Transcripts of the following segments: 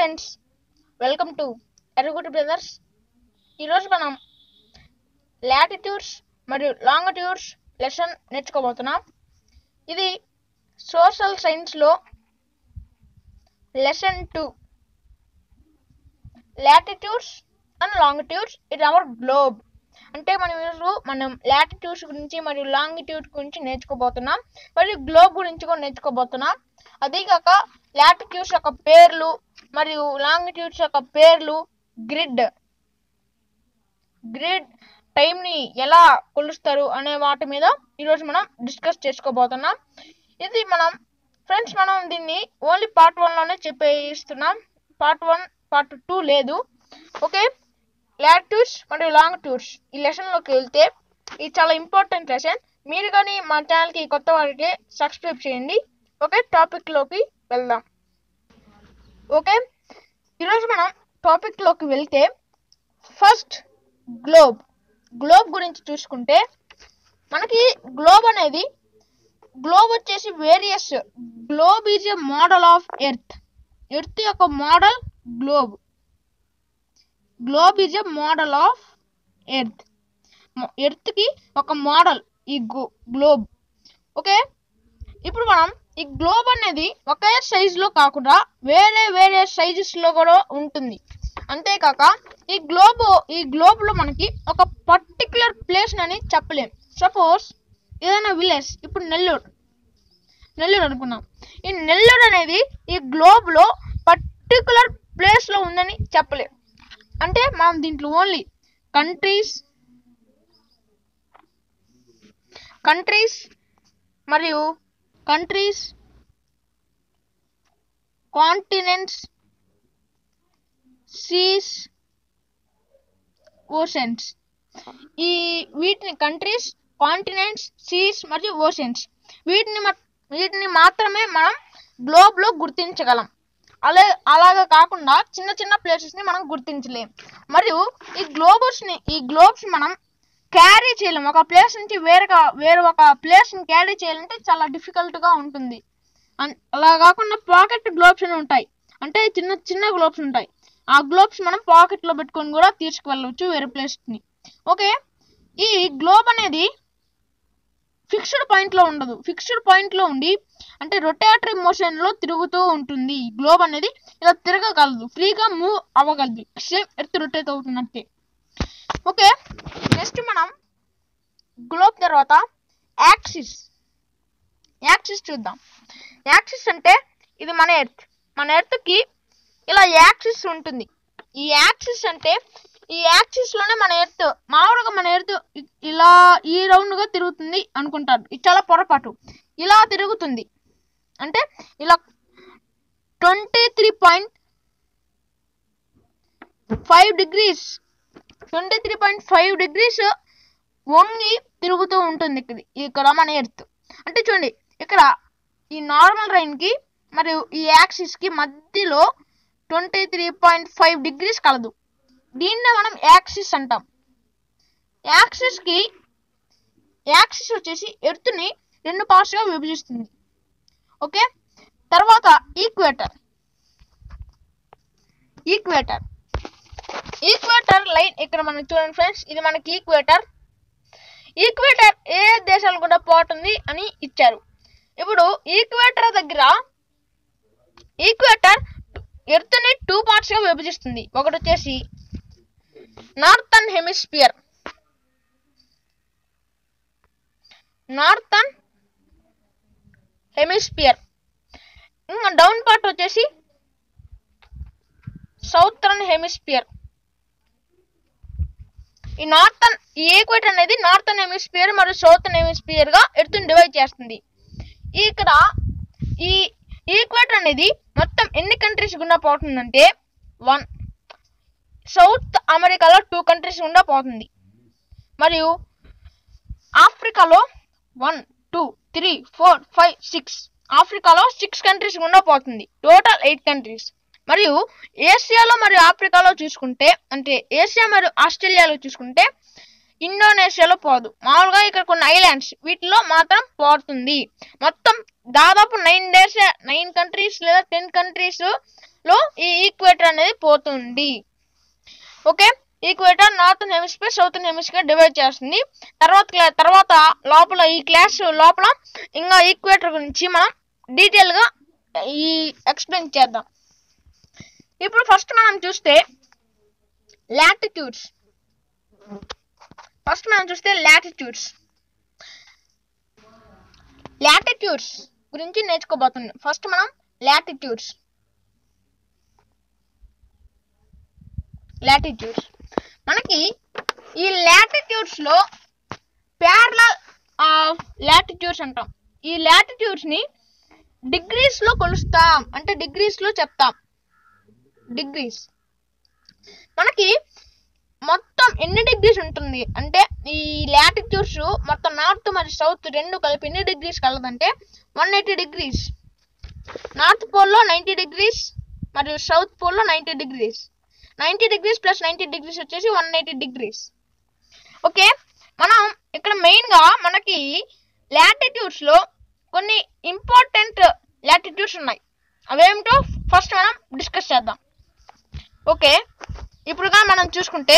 friends welcome to Erraguti Brothers ఈరోజు మనం latitudes మరియు లాంగిట్యూడ్స్ లెసన్ నేర్చుకోబోతున్నాం ఇది సోషల్ సైన్స్లో lesson two latitudes and longitudes it our globe అంటే మనం ఈరోజు మనం లాటిట్యూడ్స్ గురించి మరియు లాంగిట్యూడ్ గురించి నేర్చుకోబోతున్నాం మరియు గ్లోబ్ గురించి కూడా నేర్చుకోబోతున్నాం అదేకాక లాటిట్యూడ్స్ యొక్క పేర్లు మరియు లాంగిట్యూడ్స్ యొక్క పేర్లు గ్రిడ్ గ్రిడ్ టైంని ఎలా కొలుస్తారు అనే వాటి మీద ఈరోజు మనం డిస్కస్ చేసుకోబోతున్నాం ఇది మనం ఫ్రెండ్స్ మనం దీన్ని ఓన్లీ పార్ట్ వన్లోనే చెప్పేస్తున్నాం పార్ట్ వన్ పార్ట్ టూ లేదు ఓకే లాటిట్యూడ్స్ మరియు లాంగిట్యూడ్స్ ఈ లెసన్లోకి వెళ్తే ఇది చాలా ఇంపార్టెంట్ లెసన్ మీరు కానీ మా ఛానల్కి కొత్త వారికి సబ్స్క్రైబ్ చేయండి ఓకే టాపిక్లోకి వెళ్దాం ఓకే ఈరోజు మనం టాపిక్లోకి వెళ్తే ఫస్ట్ గ్లోబ్ గ్లోబ్ గురించి చూసుకుంటే మనకి గ్లోబ్ అనేది గ్లోబ్ వచ్చేసి various globe is a model of earth earth యొక్క model globe globe is a model of earth ఎర్త్కి ఒక మోడల్ ఈ గ్లోబ్ ఓకే ఇప్పుడు మనం ఈ గ్లోబ్ అనేది ఒకే సైజులో కాకుండా వేరే వేరే సైజెస్లో కూడా ఉంటుంది అంతేకాక ఈ గ్లోబ్ ఈ గ్లోబ్లో మనకి ఒక పర్టిక్యులర్ ప్లేస్ అని చెప్పలేం సపోజ్ ఏదైనా విలేజ్ ఇప్పుడు నెల్లూరు నెల్లూరు అనుకున్నాం ఈ నెల్లూరు అనేది ఈ గ్లోబ్లో పర్టికులర్ ప్లేస్లో ఉందని చెప్పలేం అంటే మనం దీంట్లో ఓన్లీ కంట్రీస్ కంట్రీస్ మరియు కంట్రీస్ కాంటినెంట్స్ సీస్ ఓషన్స్ ఈ వీటిని కంట్రీస్ కాంటినెంట్స్ సీస్ మరియు ఓషన్స్ వీటిని వీటిని మాత్రమే మనం గ్లోబ్లో గుర్తించగలం అలా అలాగా కాకుండా చిన్న చిన్న ప్లేసెస్ని మనం గుర్తించలేం మరియు ఈ గ్లోబస్ని ఈ గ్లోబ్స్ మనం క్యారీ చేయలేం ఒక ప్లేస్ నుంచి వేరొక వేరే ఒక ప్లేస్ని క్యారీ చేయాలంటే చాలా డిఫికల్ట్గా ఉంటుంది అలా కాకుండా పాకెట్ గ్లోబ్స్ అని ఉంటాయి అంటే చిన్న చిన్న గ్లోబ్స్ ఉంటాయి ఆ గ్లోబ్స్ మనం పాకెట్లో పెట్టుకొని కూడా తీసుకువెళ్ళవచ్చు వేరే ప్లేస్ని ఓకే ఈ గ్లోబ్ అనేది ఫిక్స్డ్ పాయింట్లో ఉండదు ఫిక్స్డ్ పాయింట్లో ఉండి అంటే రొటేటరీ మోషన్లో తిరుగుతూ ఉంటుంది గ్లోబ్ అనేది ఇలా తిరగగలదు ఫ్రీగా మూవ్ అవ్వగలదు సేమ్ ఎర్త్ రొటేట్ అవుతున్నట్టే ఓకే నెక్స్ట్ మనం గ్లోబ్ తర్వాత యాక్సిస్ యాక్సిస్ చూద్దాం యాక్సిస్ అంటే ఇది మన ఎర్త్ మన ఎర్త్కి ఇలా యాక్సిస్ ఉంటుంది ఈ యాక్సిస్ అంటే ఈ యాక్సిస్లోనే మన ఎర్త్ మామూలుగా మన ఎర్త్ ఇలా ఈ రౌండ్గా తిరుగుతుంది అనుకుంటారు ఇది చాలా పొరపాటు ఇలా తిరుగుతుంది అంటే ఇలా twenty three point five degrees twenty three point five degrees వంగి తిరుగుతూ ఉంటుంది ఇక్కడ ఇక్కడ మన ఎర్త్ అంటే చూడండి ఇక్కడ ఈ నార్మల్ రైన్కి మరియు ఈ యాక్సిస్కి మధ్యలో twenty three point five degrees కలదు దీన్నే మనం యాక్సిస్ అంటాం యాక్సిస్కి యాక్సిస్ వచ్చేసి ఎర్త్ని రెండు పార్ట్స్గా విభజిస్తుంది ఓకే తర్వాత ఈక్వేటర్ ఈక్వేటర్ ఈక్వేటర్ లైన్ ఇక్కడ మనకి చూడండి ఫ్రెండ్స్ ఇది మనకి ఈక్వేటర్ ఈక్వేటర్ ఏ దేశాలు కూడా పోతుంది అని ఇచ్చారు ఇప్పుడు ఈక్వేటర్ దగ్గర ఈక్వేటర్ ఎర్త్ని టూ పార్ట్స్గా విభజిస్తుంది ఒకటి వచ్చేసి నార్థన్ హెమిస్పియర్ నార్థన్ హెమిస్పియర్ ఇంకా డౌన్ పార్ట్ వచ్చేసి సౌతర్న్ హెమిస్పియర్ ఈ నార్థన్ ఈ ఈక్వేటర్ అనేది నార్థన్ హెమిస్పియర్ మరియు సౌతర్న్ హెమిస్పియర్ గా ఎర్త్ని డివైడ్ చేస్తుంది ఇక్కడ ఈ ఈక్వేటర్ అనేది మొత్తం ఎన్ని కంట్రీస్ గుండా పోతుందంటే వన్ సౌత్ అమెరికాలో టూ కంట్రీస్ గుండా పోతుంది మరియు ఆఫ్రికాలో one two three four five six ఆఫ్రికాలో సిక్స్ కంట్రీస్ గుండా పోతుంది టోటల్ ఎయిట్ కంట్రీస్ మరియు ఏషియాలో మరియు ఆఫ్రికాలో చూసుకుంటే అంటే ఏషియా మరియు ఆస్ట్రేలియాలో చూసుకుంటే ఇండోనేషియాలో పోదు మామూలుగా ఇక్కడ కొన్ని ఐలాండ్స్ వీటిలో మాత్రం పోతుంది మొత్తం దాదాపు నైన్ డేస్ నైన్ కంట్రీస్ లేదా టెన్ కంట్రీస్ లో ఈ ఈక్వేటర్ అనేది పోతుంది okay equator northern hemisphere southern hemisphere divide చేస్తుంది తర్వాత క్లా- తర్వాత లోపల ఈ క్లాస్ లోపల ఇంకా ఈక్వేటర్ గురించి మనం డీటెయిల్ గా ఈ ఎక్స్ప్లెయిన్ చేద్దాం ఇప్పుడు ఫస్ట్ మనం చూస్తే లాటిట్యూడ్స్ ఫస్ట్ మనం చూస్తే లాటిట్యూడ్స్ లాటిట్యూడ్స్ గురించి నేర్చుకోబోతున్నాం ఫస్ట్ మనం లాటిట్యూడ్స్ లాటిట్యూడ్స్ మనకి ఈ లాటిట్యూడ్స్ లో ప్యారలల్ ఆఫ్ లాటిట్యూడ్స్ అంటాం ఈ లాటిట్యూడ్స్ ని డిగ్రీస్ లో కొలుస్తాం అంటే డిగ్రీస్ లో చెప్తాం డిగ్రీస్ మనకి మొత్తం ఎన్ని డిగ్రీస్ ఉంటుంది అంటే ఈ లాటిట్యూడ్స్ మొత్తం నార్త్ మరియు సౌత్ రెండు కలిపి ఎన్ని డిగ్రీస్ కలదంటే వన్ ఎయిటీ డిగ్రీస్ నార్త్ పోల్లో నైంటీ డిగ్రీస్ మరియు సౌత్ పోల్లో ninety degrees ninety degrees plus ninety degrees వచ్చేసి వన్ ఎయిటీ డిగ్రీస్ ఓకే మనం ఇక్కడ మెయిన్గా మనకి లాటిట్యూడ్స్ లో కొన్ని ఇంపార్టెంట్ లాటిట్యూడ్స్ ఉన్నాయి అవేమిటో ఫస్ట్ మనం డిస్కస్ చేద్దాం ఓకే ఇప్పుడుగా మనం చూసుకుంటే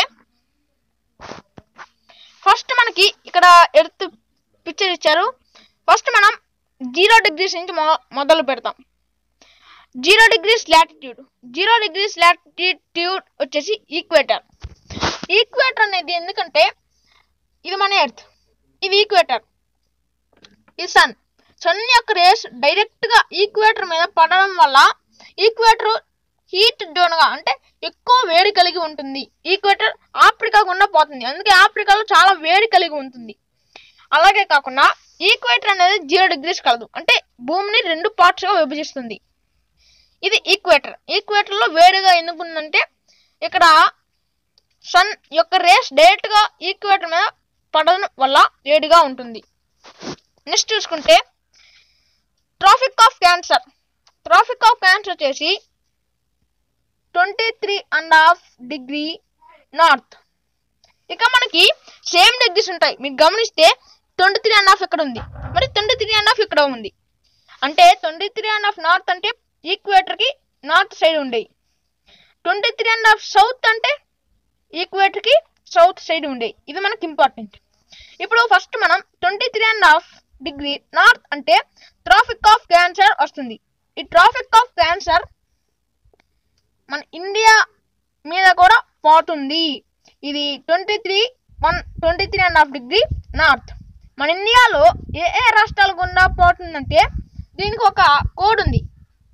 ఫస్ట్ మనకి ఇక్కడ ఎర్త్ పిక్చర్ ఇచ్చారు ఫస్ట్ మనం జీరో డిగ్రీస్ నుంచి మొ- మొదలు పెడతాం zero degrees latitude zero degrees latitude వచ్చేసి ఈక్వేటర్ ఈక్వేటర్ అనేది ఎందుకంటే ఇది మన ఎర్త్ ఇది ఈక్వేటర్ ఈ సన్ సన్ యొక్క రేస్ డైరెక్ట్ గా ఈక్వేటర్ మీద పడడం వల్ల ఈక్వేటర్ హీట్ జోన్ గా అంటే ఎక్కువ వేడి కలిగి ఉంటుంది ఈక్వేటర్ ఆఫ్రికా గుండా పోతుంది అందుకే ఆఫ్రికాలో చాలా వేడి కలిగి ఉంటుంది అలాగే కాకుండా ఈక్వేటర్ అనేది జీరో డిగ్రీస్ కలదు అంటే భూమిని రెండు parts గా విభజిస్తుంది ఇది ఈక్వేటర్ ఈక్వేటర్ లో వేడిగా ఎందుకు ఉందంటే ఇక్కడ సన్ యొక్క రేస్ డైరెక్ట్ గా ఈక్వేటర్ మీద పడడం వల్ల వేడిగా ఉంటుంది నెక్స్ట్ చూసుకుంటే tropic of cancer tropic of cancer వచ్చేసి twenty three and half degree north ఇక మనకి సేమ్ డిగ్రీస్ ఉంటాయి మీరు గమనిస్తే ట్వంటీ త్రీ అండ్ హాఫ్ ఇక్కడ ఉంది మరి ట్వంటీ త్రీ అండ్ హాఫ్ ఇక్కడ ఉంది అంటే twenty three and half north అంటే ఈక్వేటర్ కి నార్త్ సైడ్ ఉండేవి twenty three and half south అంటే ఈక్వేటర్ కి సౌత్ సైడ్ ఉండేవి ఇది మనకి ఇంపార్టెంట్ ఇప్పుడు ఫస్ట్ మనం twenty three and half degree north అంటే ట్రాఫిక్ ఆఫ్ క్యాన్సర్ వస్తుంది ఈ ట్రాఫిక్ ఆఫ్ క్యాన్సర్ మన ఇండియా మీద కూడా పోతుంది ఇది twenty three one twenty three and half degree north మన ఇండియాలో ఏ ఏ రాష్ట్రాల గుండా పోతుందంటే దీనికి ఒక కోడ్ ఉంది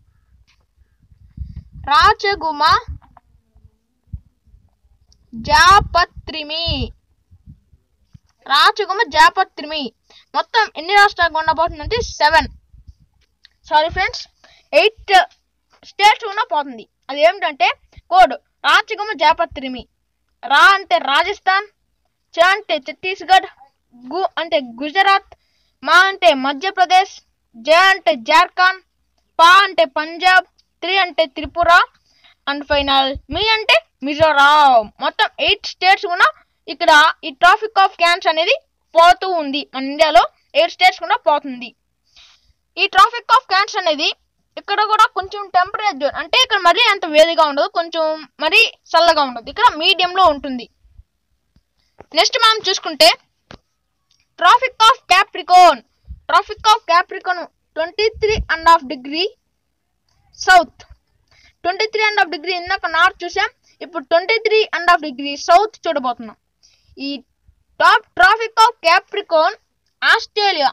రాచగుమ జాపత్రిమి రాచగుమ జాపత్రిమి మొత్తం ఎన్ని రాష్ట్రాలు గుండా పోతుందంటే seven sorry friends eight states గుండా పోతుంది అది ఏమిటంటే కోడ్ రాచగుమ జాపత్రిమి రా అంటే రాజస్థాన్ చ అంటే ఛత్తీస్గఢ్ గు అంటే గుజరాత్ మా అంటే మధ్యప్రదేశ్ జ అంటే జార్ఖండ్ పా అంటే పంజాబ్ త్రీ అంటే త్రిపుర అండ్ ఫైనల్ మీ అంటే మిజోరాం మొత్తం ఎయిట్ స్టేట్స్ కూడా ఇక్కడ ఈ ట్రాఫిక్ ఆఫ్ క్యాన్స్ అనేది పోతూ ఉంది మన ఇండియాలో ఎయిట్ స్టేట్స్ కూడా పోతుంది ఈ ట్రాఫిక్ ఆఫ్ క్యాన్స్ అనేది ఇక్కడ కూడా కొంచెం టెంపరేచర్ అంటే ఇక్కడ మరీ అంత వేడిగా ఉండదు కొంచెం మరీ చల్లగా ఉండదు ఇక్కడ మీడియంలో ఉంటుంది నెక్స్ట్ మనం చూసుకుంటే tropic of capricorn tropic of capricorn twenty three and half degree south twenty three and half degree ఇందాక నార్త్ చూసాం ఇప్పుడు twenty three and half degree south చూడబోతున్నాం ఈ top tropic of capricorn Australia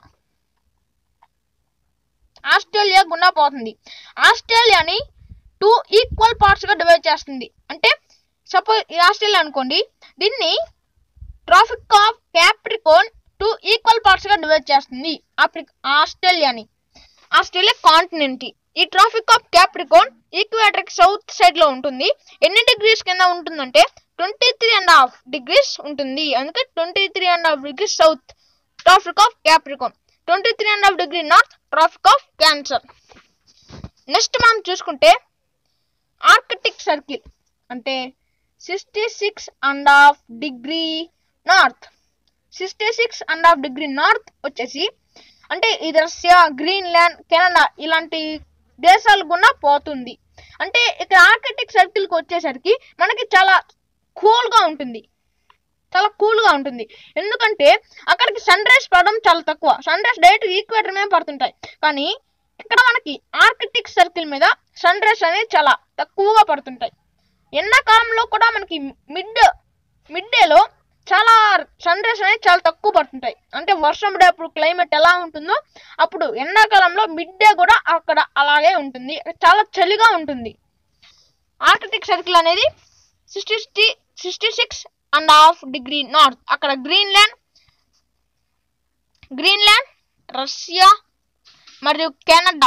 Australia గుండా పోతుంది ఆస్ట్రేలియాని టూ ఈక్వల్ పార్ట్స్ గా divide చేస్తుంది అంటే సపోజ్ ఇది ఆస్ట్రేలియా అనుకోండి దీన్ని tropic of capricorn two equal parts గా డివైడ్ చేస్తుంది ఆఫ్రిక్ ఆస్ట్రేలియాని ఆస్ట్రేలియా కాంటినెంట్ ఈ tropic of Capricorn equator south side లో ఉంటుంది ఎన్ని డిగ్రీస్ కింద ఉంటుందంటే twenty three and half degrees ఉంటుంది అందుకే twenty three and half degrees south tropic of capricorn twenty three and half degree north tropic of cancer next మనం చూసుకుంటే arctic circle అంటే sixty six and half degree north sixty six and half degree north వచ్చేసి అంటే ఇది Russia Greenland Canada ఇలాంటి దేశాలు గున్నా పోతుంది అంటే ఇక్కడ ఆర్కిటిక్ సర్కిల్కి వచ్చేసరికి మనకి చాలా కూల్గా ఉంటుంది చాలా కూల్గా ఉంటుంది ఎందుకంటే అక్కడికి సన్ రైజ్ పడడం చాలా తక్కువ సన్ రైజ్ డైరెక్ట్ ఈక్వేటర్ మీద పడుతుంటాయి కానీ ఇక్కడ మనకి ఆర్కిటిక్ సర్కిల్ మీద సన్ రైజ్ అనేది చాలా తక్కువగా పడుతుంటాయి ఎండాకాలంలో కూడా మనకి మిడ్ మిడ్ డేలో చాలా సన్ రైజ్ అనేది చాలా తక్కువ పడుతుంటాయి అంటే వర్షం పడేప్పుడు క్లైమేట్ ఎలా ఉంటుందో అప్పుడు ఎండాకాలంలో మిడ్ డే కూడా అక్కడ అలాగే ఉంటుంది చాలా చలిగా ఉంటుంది ఆర్కిటిక్ సర్కిల్ అనేది sixty sixty six and half degree north అక్కడ గ్రీన్లాండ్ గ్రీన్లాండ్ రష్యా మరియు కెనడా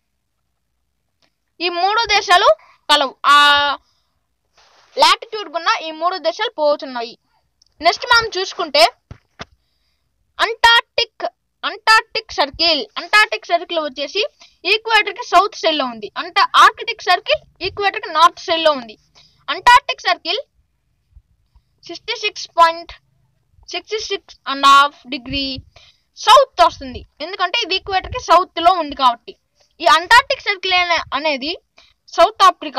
ఈ మూడు దేశాలు కలవు ఆ లాటిట్యూడ్ గున్న ఈ మూడు దేశాలు పోతున్నాయి నెక్స్ట్ మనం చూసుకుంటే antarctic antarctic circle antarctic circle వచ్చేసి ఈక్వేటర్ కి సౌత్ సైడ్ లో ఉంది అంటే ఆర్కిటిక్ సర్కిల్ ఈక్వేటర్ కి నార్త్ సైడ్ లో ఉంది antarctic circle sixty six point sixty six and half degree south వస్తుంది ఎందుకంటే ఇది ఈక్వేటర్ కి సౌత్ లో ఉంది కాబట్టి ఈ అంటార్టిక్ సర్కిల్ అనే- అనేది సౌత్ ఆఫ్రికా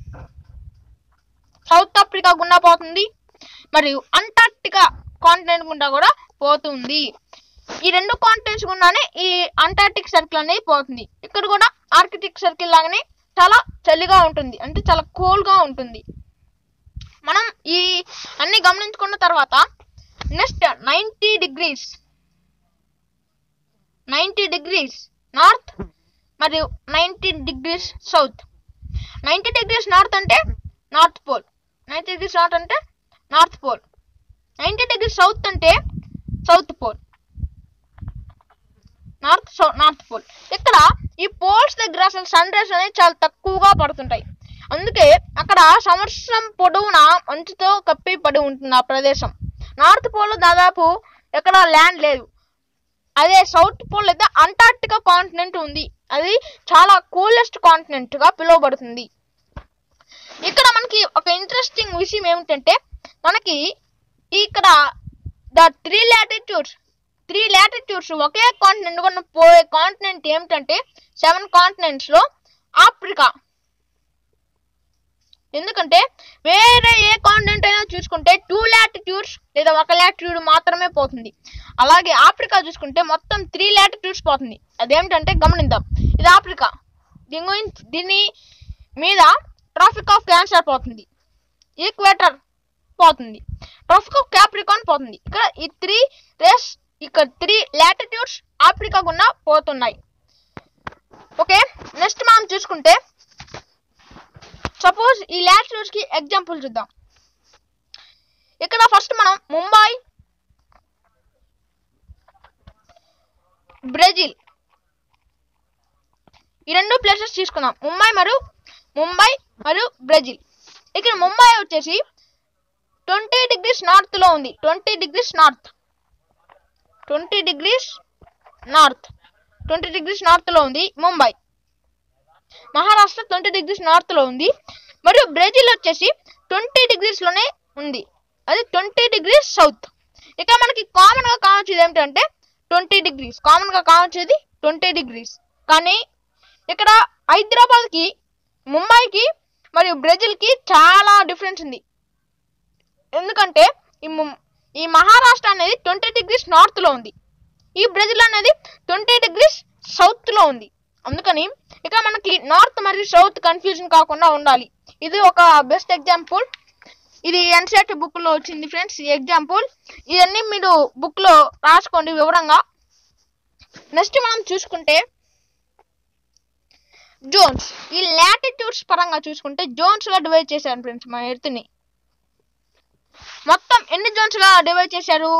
సౌత్ ఆఫ్రికా గుండా పోతుంది మరియు అంటార్క్టికా కాంటినెంట్ గుండా కూడా పోతుంది ఈ రెండు కాంటినెంట్స్ గుండానే ఈ అంటార్క్టిక్ సర్కిల్ అనేది పోతుంది ఇక్కడ కూడా ఆర్కిటిక్ సర్కిల్ లాగానే చాలా చలిగా ఉంటుంది అంటే చాలా కూల్ గా ఉంటుంది మనం ఈ అన్ని గమనించుకున్న తర్వాత next ninety degrees ninety degrees north మరియు ninety degrees south ninety degrees north అంటే north pole ninety degrees north అంటే north pole ninety degrees south అంటే సౌత్ పోల్ నార్త్ సౌ నార్త్ పోల్ ఇక్కడ ఈ పోల్స్ దగ్గర అసలు సన్ రైజ్ అనేది చాలా తక్కువగా పడుతుంటాయి అందుకే అక్కడ సంవత్సరం పొడవునా మంచుతో కప్పి పడి ఉంటుంది ఆ ప్రదేశం నార్త్ పోల్ దాదాపు ఎక్కడ ల్యాండ్ లేదు అదే సౌత్ పోల్ అయితే అంటార్క్టికా కాంటినెంట్ ఉంది అది చాలా కూలెస్ట్ కాంటినెంట్ గా పిలువబడుతుంది ఇక్కడ మనకి ఒక ఇంట్రెస్టింగ్ విషయం ఏమిటంటే మనకి ఇక్కడ the three latitudes three latitudes ఒకే కాంటినెంట్ కూడా పోయే కాంటినెంట్ ఏమిటంటే సెవెన్ కాంటినెంట్స్ లో ఆఫ్రికా ఎందుకంటే వేరే ఏ కాంటినెంట్ అయినా చూసుకుంటే టూ లాటిట్యూడ్స్ లేదా ఒక లాటిట్యూడ్ మాత్రమే పోతుంది అలాగే ఆఫ్రికా చూసుకుంటే మొత్తం త్రీ లాటిట్యూడ్స్ పోతుంది అదేమిటంటే గమనిద్దాం ఇది ఆఫ్రికా దీని గురించి దీని మీద ట్రాఫిక్ ఆఫ్ క్యాన్సర్ పోతుంది ఈక్వేటర్ పోతుంది ట్రాఫిక్ ఆఫ్ క్యాప్రికాన్ పోతుంది ఇక్కడ ఈ త్రీ రేస్ ఇక్కడ త్రీ లాటిట్యూడ్స్ ఆఫ్రికా గున్నా పోతున్నాయి ఓకే నెక్స్ట్ మనం చూసుకుంటే సపోజ్ ఈ లాటిట్యూడ్స్ కి ఎగ్జాంపుల్ చూద్దాం ఇక్కడ ఫస్ట్ మనం ముంబై బ్రెజిల్ ఈ రెండు ప్లేసెస్ తీసుకుందాం ముంబై మరియు ముంబై మరియు బ్రెజిల్ ఇక్కడ ముంబై వచ్చేసి ట్వంటీ డిగ్రీస్ నార్త్ లో ఉంది twenty degrees north twenty degrees north twenty degrees north లో ఉంది Mumbai Maharashtra twenty degrees north లో ఉంది మరియు బ్రెజిల్ వచ్చేసి ట్వంటీ డిగ్రీస్ లోనే ఉంది అది ట్వంటీ డిగ్రీస్ సౌత్ ఇక మనకి కామన్ గా కావచ్చేది ఏమిటంటే ట్వంటీ డిగ్రీస్ కామన్ గా కావచ్చేది ట్వంటీ డిగ్రీస్ కానీ ఇక్కడ హైదరాబాద్ కి ముంబైకి మరియు బ్రెజిల్ కి చాలా డిఫరెన్స్ ఉంది ఎందుకంటే ఈ ము- ఈ మహారాష్ట్ర అనేది ట్వంటీ డిగ్రీస్ నార్త్ లో ఉంది ఈ బ్రెజిల్ అనేది ట్వంటీ డిగ్రీస్ సౌత్ లో ఉంది అందుకని ఇక మనకి నార్త్ మరియు సౌత్ కన్ఫ్యూజన్ కాకుండా ఉండాలి ఇది ఒక బెస్ట్ ఎగ్జాంపుల్ ఇది ఎన్సీఆర్టీ బుక్ లో వచ్చింది ఫ్రెండ్స్ ఈ ఎగ్జాంపుల్ ఇవన్నీ మీరు బుక్ లో రాసుకోండి వివరంగా నెక్స్ట్ మనం చూసుకుంటే జోన్స్ ఈ లాటిట్యూడ్స్ పరంగా చూసుకుంటే జోన్స్ గా డివైడ్ చేశారు ఫ్రెండ్స్ మన ఎర్త్ ని మొత్తం ఎన్ని జోన్స్ గా డివైడ్ చేశారు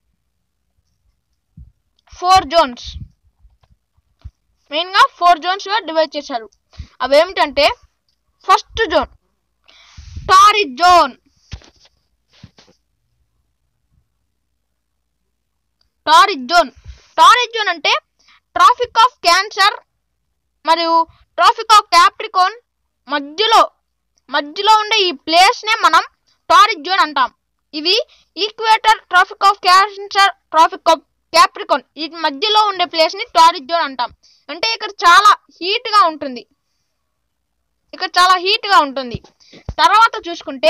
ఫోర్ జోన్స్ మెయిన్ గా ఫోర్ జోన్స్ గా డివైడ్ చేశారు అవి ఏమిటంటే first zone torrid zone torrid zone torrid zone అంటే ట్రాఫిక్ ఆఫ్ క్యాన్సర్ మరియు ట్రాఫిక్ ఆఫ్ క్యాప్రికోన్ మధ్యలో మధ్యలో ఉండే ఈ ప్లేస్ నే మనం టారిక్ జోన్ అంటాం ఇది equator tropic of cancer tropic of capricorn ఈ మధ్యలో ఉండే ప్లేస్ ని టారిక్ జోన్ అంటాం అంటే ఇక్కడ చాలా హీట్ గా ఉంటుంది ఇక్కడ చాలా హీట్ గా ఉంటుంది తర్వాత చూసుకుంటే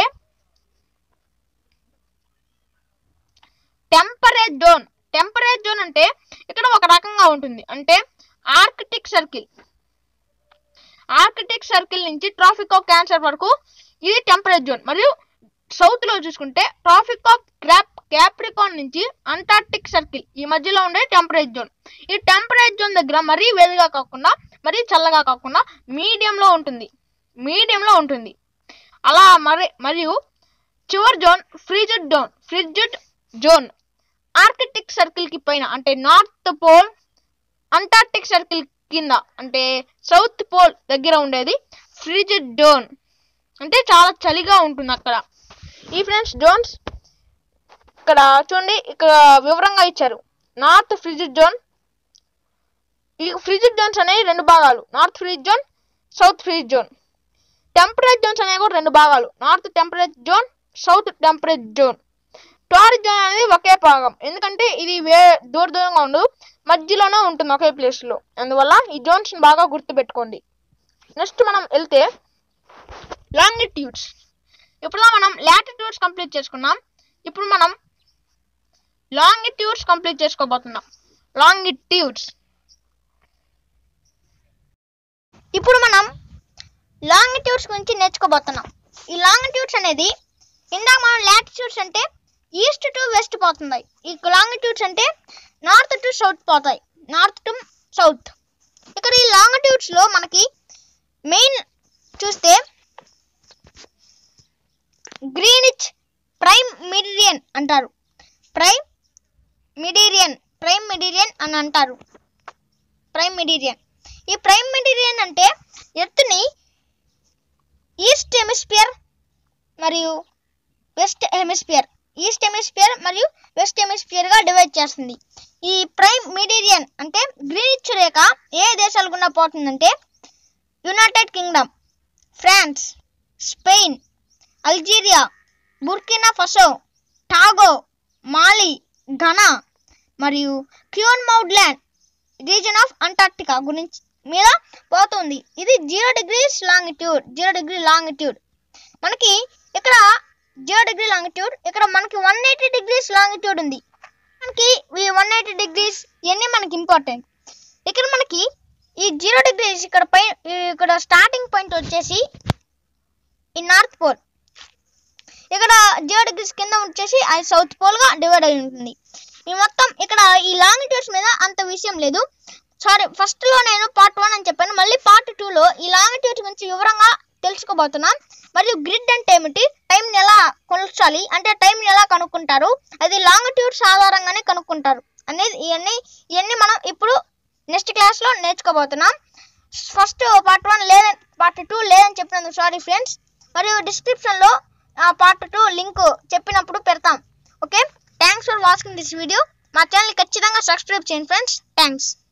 టెంపరేట్ జోన్ టెంపరేట్ జోన్ అంటే ఇక్కడ ఒక రకంగా ఉంటుంది అంటే ఆర్కిటిక్ సర్కిల్ ఆర్కిటిక్ సర్కిల్ నుంచి ట్రాఫిక్ ఆఫ్ క్యాన్సర్ వరకు ఇది టెంపరేట్ జోన్ మరియు సౌత్ లో చూసుకుంటే ట్రాఫిక్ ఆఫ్ క్రాప్ క్యాప్రికాన్ నుంచి అంటార్టిక్ సర్కిల్ ఈ మధ్యలో ఉండే టెంపరేట్ జోన్ ఈ టెంపరేట్ జోన్ దగ్గర మరీ వేడిగా కాకుండా మరీ చల్లగా కాకుండా మీడియంలో ఉంటుంది మీడియంలో ఉంటుంది అలా మరి మరియు చివరి zone frigid zone frigid zone arctic circle కి పైన అంటే నార్త్ పోల్ అంటార్టిక్ సర్కిల్ కింద అంటే సౌత్ పోల్ దగ్గర ఉండేది ఫ్రిజిడ్ జోన్ అంటే చాలా చలిగా ఉంటుంది అక్కడ ఈ ఫ్రెండ్స్ జోన్స్ ఇక్కడ చూడండి ఇక్కడ వివరంగా ఇచ్చారు నార్త్ ఫ్రిజిడ్ జోన్ ఈ ఫ్రిజిడ్ జోన్స్ అనేవి రెండు భాగాలు north frigid zone south frigid zone temperate zones అనేవి కూడా రెండు భాగాలు north temperate zone south temperate zone torrid zone అనేది ఒకే భాగం ఎందుకంటే ఇది వే దూర దూరంగా ఉండదు మధ్యలోనే ఉంటుంది ఒకే ప్లేస్ లో అందువల్ల ఈ జోన్స్ బాగా గుర్తుపెట్టుకోండి నెక్స్ట్ మనం వెళ్తే లాంగిట్యూడ్స్ ఇప్పుడు మనం లాటిట్యూడ్స్ కంప్లీట్ చేసుకున్నాం ఇప్పుడు మనం లాంగిట్యూడ్స్ కంప్లీట్ చేసుకోబోతున్నాం లాంగిట్యూడ్స్ ఇప్పుడు మనం లాంగిట్యూడ్స్ గురించి నేర్చుకోబోతున్నాం ఈ లాంగిట్యూడ్స్ అనేది ఇందాక మనం లాటిట్యూడ్స్ అంటే ఈస్ట్ టు వెస్ట్ పోతుంది ఈ లాంగిట్యూడ్స్ అంటే నార్త్ టు సౌత్ పోతాయి నార్త్ టు సౌత్ ఇక్కడ ఈ లాంగిట్యూడ్స్ లో మనకి మెయిన్ చూస్తే గ్రీనిచ్ ప్రైమ్ మిడిరియన్ అంటారు ప్రైమ్ మిడిరియన్ ప్రైమ్ మిడిరియన్ అని అంటారు ప్రైమ్ మిడిరియన్ ఈ ప్రైమ్ మెటీరియల్ అంటే ఎర్త్ని ఈస్ట్ హెమిస్ఫియర్ మరియు వెస్ట్ హెమిస్ఫియర్ ఈస్ట్ హెమిస్ఫియర్ మరియు వెస్ట్ హెమిస్ఫియర్ గా డివైడ్ చేస్తుంది ఈ ప్రైమ్ మెటీరియన్ అంటే గ్రీనిచ్ రేఖ ఏ దేశాల గుండా పోతుందంటే United Kingdom France Spain Algeria Burkina Faso Togo Mali Ghana మరియు Queen Maud Land region of Antarctica గురించి మీద పోతుంది ఇది zero degrees longitude zero degree longitude మనకి ఇక్కడ జీరో డిగ్రీ లాంగిట్యూడ్ ఇక్కడ మనకి వన్ ఎయిటీ డిగ్రీస్ లాంగిట్యూడ్ ఉంది మనకి ఈ వన్ ఎయిటీ డిగ్రీస్ ఇవన్నీ మనకి ఇంపార్టెంట్ ఇక్కడ మనకి ఈ జీరో డిగ్రీస్ ఇక్కడ పై ఇక్కడ స్టార్టింగ్ పాయింట్ వచ్చేసి ఈ నార్త్ పోల్ ఇక్కడ జీరో డిగ్రీస్ కింద వచ్చేసి అది సౌత్ పోల్ గా డివైడ్ అయి ఉంటుంది ఈ మొత్తం ఇక్కడ ఈ లాంగిట్యూడ్స్ మీద అంత విషయం లేదు సారీ ఫస్ట్ లో నేను పార్ట్ వన్ అని చెప్పాను మళ్ళీ పార్ట్ టూ లో ఈ లాంగిట్యూడ్స్ గురించి వివరంగా తెలుసుకోబోతున్నాం మరియు గ్రిడ్ అంటే ఏమిటి టైం ఎలా కొలచాలి అంటే టైం ఎలా కనుక్కుంటారు అది లాంగిట్యూడ్స్ ఆధారంగానే కనుక్కుంటారు అనేది ఇవన్నీ ఇవన్నీ మనం ఇప్పుడు నెక్స్ట్ క్లాస్ లో నేర్చుకోబోతున్నాం ఫస్ట్ పార్ట్ వన్ లేదని పార్ట్ టూ లేదని చెప్పినందుకు సారీ ఫ్రెండ్స్ మరియు డిస్క్రిప్షన్ లో పార్ట్ టూ లింక్ చెప్పినప్పుడు పెడతాం okay thanks for watching this video మా ఛానల్ ఖచ్చితంగా సబ్స్క్రైబ్ చేయండి ఫ్రెండ్స్ థ్యాంక్స్